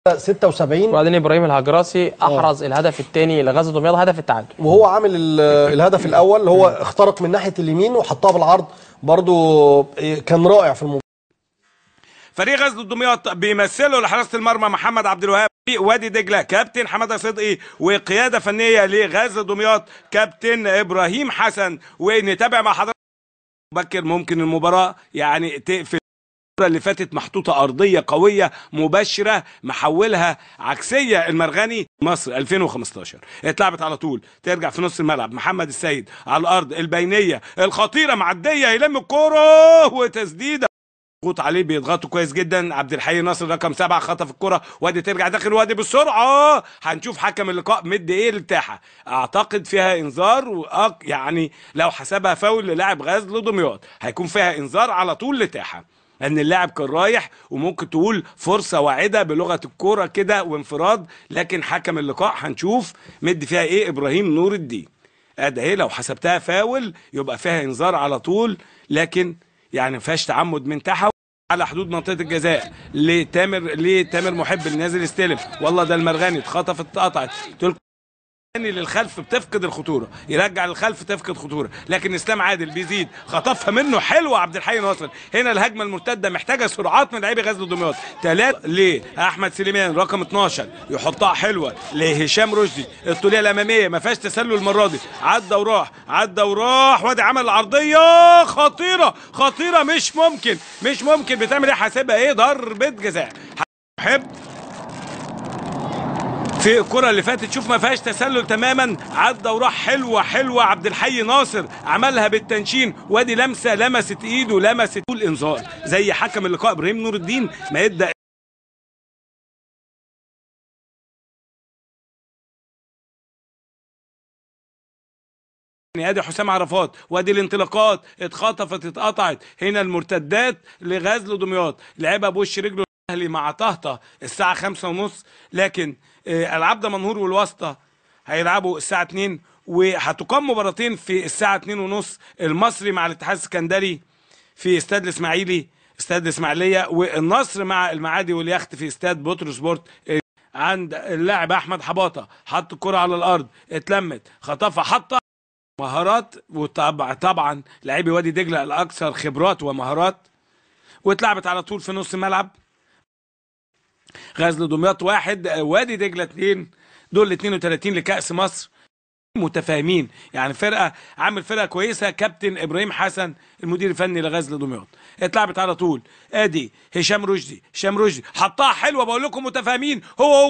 76 وبعدين ابراهيم الهجراسي احرز الهدف الثاني لغزل دمياط هدف التعادل وهو عامل ال- الهدف الاول اللي هو اخترق من ناحيه اليمين وحطها بالعرض برضو كان رائع في المباراه فريق غزل دمياط بيمثله لحراسه المرمى محمد عبد الوهاب في وادي دجله كابتن حماده صدقي وقياده فنيه لغزل دمياط كابتن ابراهيم حسن ونتابع مع حضرتك بكر ممكن المباراه يعني تقفل الكرة اللي فاتت محطوطة أرضية قوية مباشرة محولها عكسية المرغني مصر 2015 اتلعبت على طول ترجع في نص الملعب محمد السيد على الأرض البينية الخطيرة معدية يلم الكرة وتسديدة ضغوط عليه بيضغطوا كويس جدا عبد الحي ناصر رقم سبعة خطف الكرة وادي ترجع داخل وادي بسرعة هنشوف حكم اللقاء مد ايه للتاحة اعتقد فيها انذار وأق يعني لو حسبها فاول للاعب غزل دمياط هيكون فيها انذار على طول لتاحة ان اللاعب كان رايح وممكن تقول فرصة واعدة بلغة الكورة كده وانفراد لكن حكم اللقاء هنشوف مد فيها ايه ابراهيم نور الدين ادي اهي لو حسبتها فاول يبقى فيها انذار على طول لكن يعني ما فيهاش تعمد من تحت على حدود منطقه الجزاء لتامر لتامر محب اللي نازل يستلم والله ده المرغني اتخطفت اتقطعت تلك تاني للخلف بتفقد الخطوره يرجع للخلف تفقد خطوره لكن اسلام عادل بيزيد خطفها منه حلوه عبد الحي ناصر هنا الهجمه المرتده محتاجه سرعات من لعيبه غزل دمياط ثلاثه لاحمد سليمان رقم 12 يحطها حلوه لهشام رشدي الطوليه الاماميه ما فيهاش تسلل المره دي عدى وراح عدى وراح وادي عمل العرضيه خطيره خطيره مش ممكن مش ممكن بتعمل ايه حاسبها ايه ضربه جزاء حب في الكرة اللي فاتت شوف ما فيهاش تسلل تماما عدى وراح حلوة حلوة عبد الحي ناصر عملها بالتنشين وادي لمسة لمست ايده لمست الانذار زي حكم اللقاء ابراهيم نور الدين ما يدى ادي حسام عرفات وادي الانطلاقات اتخطفت اتقطعت هنا المرتدات لغزل دمياط لعبها بوش رجله الاهلي مع طهطة الساعة خمسة ونص لكن آه، العبده منهور والواسطة هيلعبوا الساعة 2 وهتقام مباراتين في الساعة 2 ونص المصري مع الاتحاد السكندري في استاد الاسماعيلي استاد الاسماعيلية والنصر مع المعادي واليخت في استاد بوتروس سبورت آه، عند اللاعب احمد حباطة حط الكرة على الارض اتلمت خطفها حطها مهارات وطبعا طبعا لاعبي وادي دجله الاكثر خبرات ومهارات واتلعبت على طول في نص الملعب غزل دمياط واحد وادي دجله اثنين دول 32 لكاس مصر متفاهمين يعني فرقه عامل فرقه كويسه كابتن ابراهيم حسن المدير الفني لغزل دمياط اتلعبت على طول ادي هشام رشدي هشام رشدي حطها حلوه بقول لكم متفاهمين هو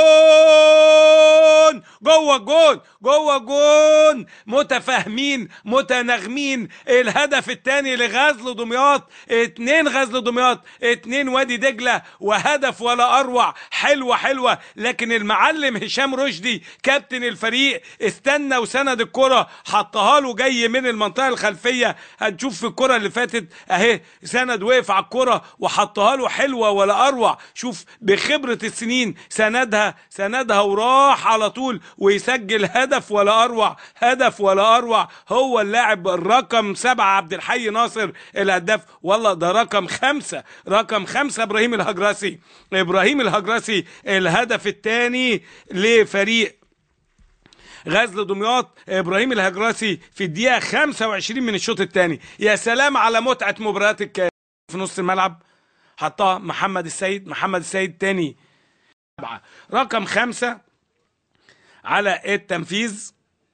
جون جوه الجون جوه الجون متفاهمين متناغمين الهدف الثاني لغزل دمياط اتنين غزل دمياط اتنين وادي دجله وهدف ولا اروع حلوه حلوه لكن المعلم هشام رشدي كابتن الفريق استنى وسند الكره حطها له جاي من المنطقه الخلفيه هنشوف في الكره اللي فاتت اهي سند وقف على الكره وحطها له حلوه ولا اروع شوف بخبره السنين سندها سندها وراح على طول ويسجل هدف ولا اروع هدف ولا اروع هو اللاعب الرقم سبعة عبد الحي ناصر الهداف والله ده رقم خمسة رقم خمسة ابراهيم الهجرسي ابراهيم الهجرسي الهدف الثاني لفريق غزل دمياط ابراهيم الهجرسي في الدقيقه 25 من الشوط الثاني يا سلام على متعه مباريات الك... في نص الملعب حطها محمد السيد محمد السيد تاني سبعة. رقم خمسة على التنفيذ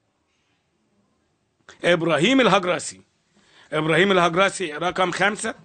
ابراهيم الهجرسي ابراهيم الهجرسي رقم خمسة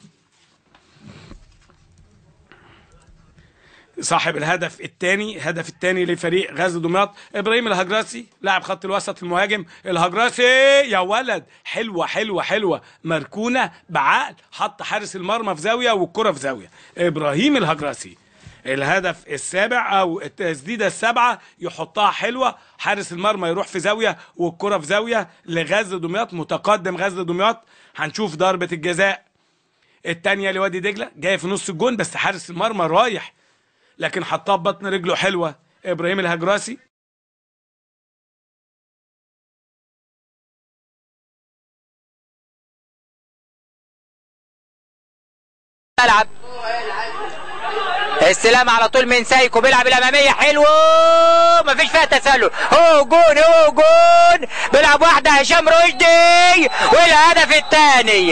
صاحب الهدف الثاني الهدف الثاني لفريق غزل دمياط ابراهيم الهجراسي لاعب خط الوسط المهاجم الهجراسي يا ولد حلوه حلوه حلوه مركونه بعقل حط حارس المرمى في زاويه والكره في زاويه ابراهيم الهجراسي الهدف السابع او التسديده السابعه يحطها حلوه حارس المرمى يروح في زاويه والكره في زاويه لغزل دمياط متقدم غزل دمياط هنشوف ضربه الجزاء الثانيه لوادي دجله جايه في نص الجون بس حارس المرمى رايح لكن حطها ببطن رجله حلوه ابراهيم الهجراسي ملعب استلام على طول من سايكو بيلعب الاماميه حلو مفيش فيها تسلل هو جون هو جون بيلعب واحده هشام رشدي والهدف الثاني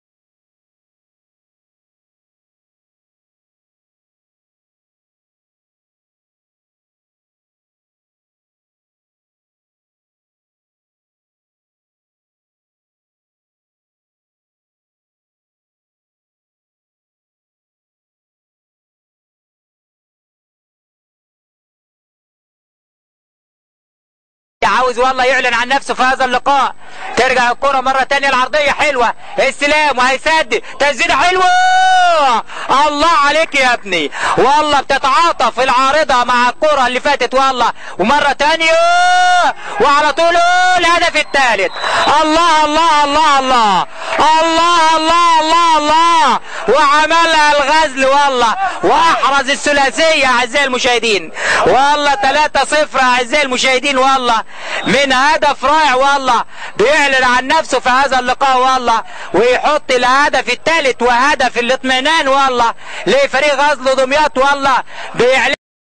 عاوز والله يعلن عن نفسه في هذا اللقاء ترجع الكرة مرة تانية العرضية حلوة استلام وهيسدد تسديدة حلوة الله عليك يا ابني والله بتتعاطف العارضة مع الكرة اللي فاتت والله ومرة تانية وعلى طول الهدف الثالث الله الله الله الله الله الله الله الله وعملها الغزل والله واحرز الثلاثية اعزائي المشاهدين والله 3-0 اعزائي المشاهدين والله من هدف رائع والله بيعلن عن نفسه في هذا اللقاء والله ويحط الهدف الثالث وهدف الاطمئنان والله لفريق غزل دمياط والله بيعلن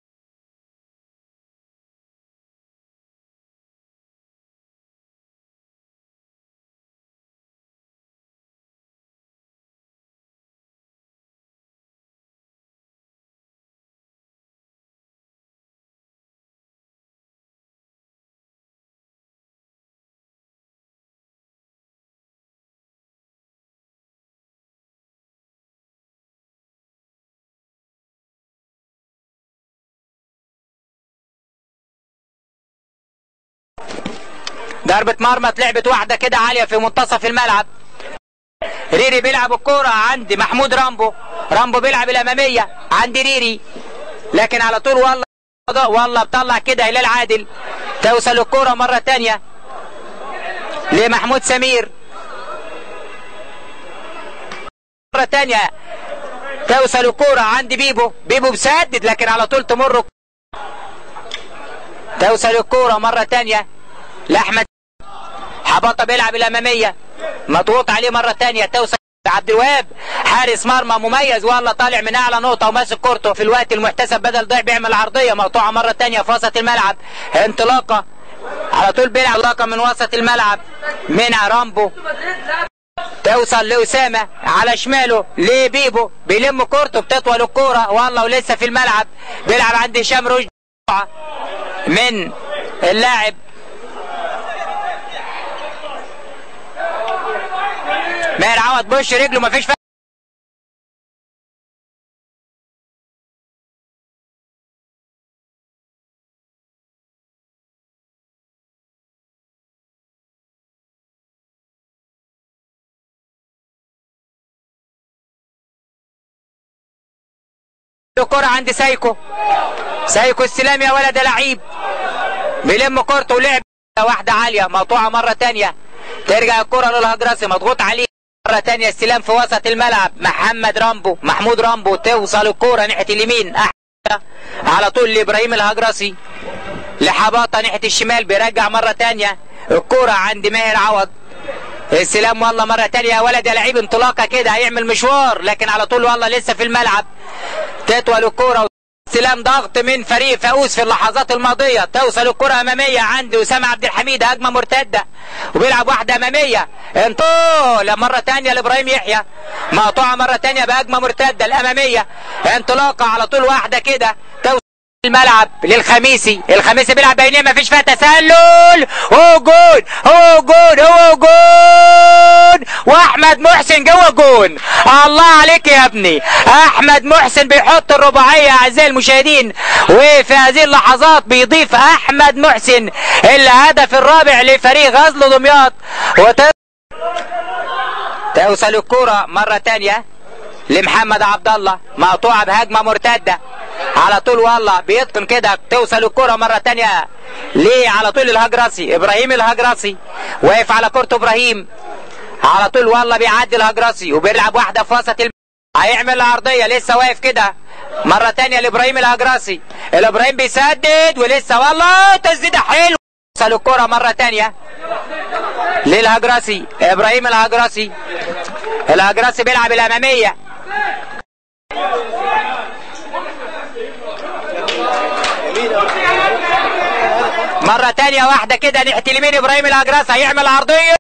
ضربة مرمى اتلعبت واحدة كده عالية في منتصف الملعب ريري بيلعب الكورة عند محمود رامبو رامبو بيلعب الأمامية عند ريري لكن على طول والله والله بطلع كده هلال عادل توصل الكورة مرة تانية لمحمود سمير مرة تانية توصل الكورة عند بيبو بيبو بسدد لكن على طول تمر توصل الكورة مرة تانية لأحمد حباطة بيلعب الأمامية مضغوط عليه مرة تانية توصل عبد الوهاب حارس مرمى مميز والله طالع من اعلى نقطه وماسك كورته في الوقت المحتسب بدل ضيع بيعمل عرضيه مقطوعه مره تانية في وسط الملعب انطلاقه على طول بيلعب انطلاقه من وسط الملعب من رامبو توصل لأسامة على شماله لبيبو بيلم كورته بتطول الكورة والله ولسه في الملعب بيلعب عند هشام رشدي من اللاعب ماهر عوض بوش رجله مفيش فرق الكرة عند سايكو سايكو السلام يا ولد يا لعيب بيلم كورته ولعب واحدة عالية مقطوعة مرة تانية ترجع الكرة للهجرسي مضغوط عليه مرة تانية استلام في وسط الملعب محمد رامبو محمود رامبو توصل الكرة ناحية اليمين أحمد على طول لإبراهيم الهجرسي لحباطة ناحية الشمال بيرجع مرة تانية الكرة عند ماهر عوض السلام والله مرة تانية يا ولد يا لعيب انطلاقة كده هيعمل مشوار لكن على طول والله لسه في الملعب تطول الكرة استلام ضغط من فريق فاوز في اللحظات الماضية توصل الكرة أمامية عند أسامة عبد الحميد هجمة مرتدة وبيلعب واحدة أمامية انطولة مرة تانية لإبراهيم يحيى مقطوعة مرة تانية بهجمة مرتدة الأمامية انطلاقة على طول واحدة كده توصل الملعب للخميسي الخميسي بيلعب بينيه مفيش فيها تسلل هو جون هو جون هو جون واحمد محسن جوه جون الله عليك يا ابني احمد محسن بيحط الرباعيه اعزائي المشاهدين وفي هذه اللحظات بيضيف احمد محسن الهدف الرابع لفريق غزل دمياط وت... توصل الكرة مرة تانية لمحمد عبد الله مقطوعة بهجمة مرتدة على طول والله بيتقن كده توصل الكرة مرة تانية ليه على طول الهجرسي ابراهيم الهجرسي واقف على كرة ابراهيم على طول والله بيعدي الهجرسي وبيلعب واحدة في وسط الم... هيعمل العرضية لسه واقف كده مرة تانية لابراهيم الهجرسي الابراهيم بيسدد ولسه والله تسديدة حلوة توصل الكرة مرة تانية للهجرسي ابراهيم الهجرسي الهجرسي بيلعب الامامية مرة تانية واحدة كده ناحية اليمين ابراهيم الاجراس هيعمل عرضية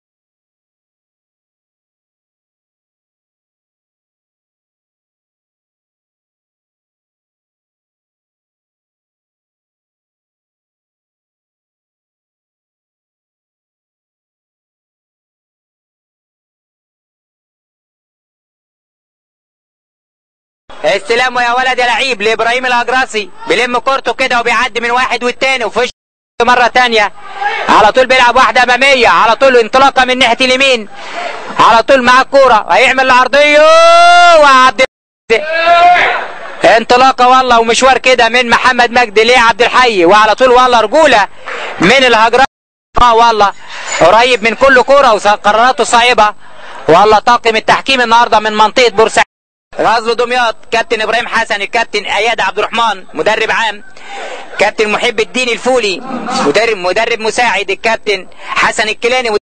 استلام يا ولد يا لعيب لابراهيم الاجراسي بيلم كورته كده وبيعدي من واحد والتاني وفي وش مرة تانية على طول بيلعب واحدة أمامية على طول انطلاقة من ناحية اليمين على طول معاه الكورة هيعمل العرضية وعبد انطلاقة والله ومشوار كده من محمد مجدي لعبد الحي وعلى طول والله رجولة من الهجرات اه والله قريب من كل كورة وقراراته صعبة والله طاقم التحكيم النهارده من منطقة بورسعيد غزل دمياط كابتن ابراهيم حسن الكابتن اياد عبد الرحمن مدرب عام كابتن محب الدين الفولي مدرب مدرب مساعد الكابتن حسن الكيلاني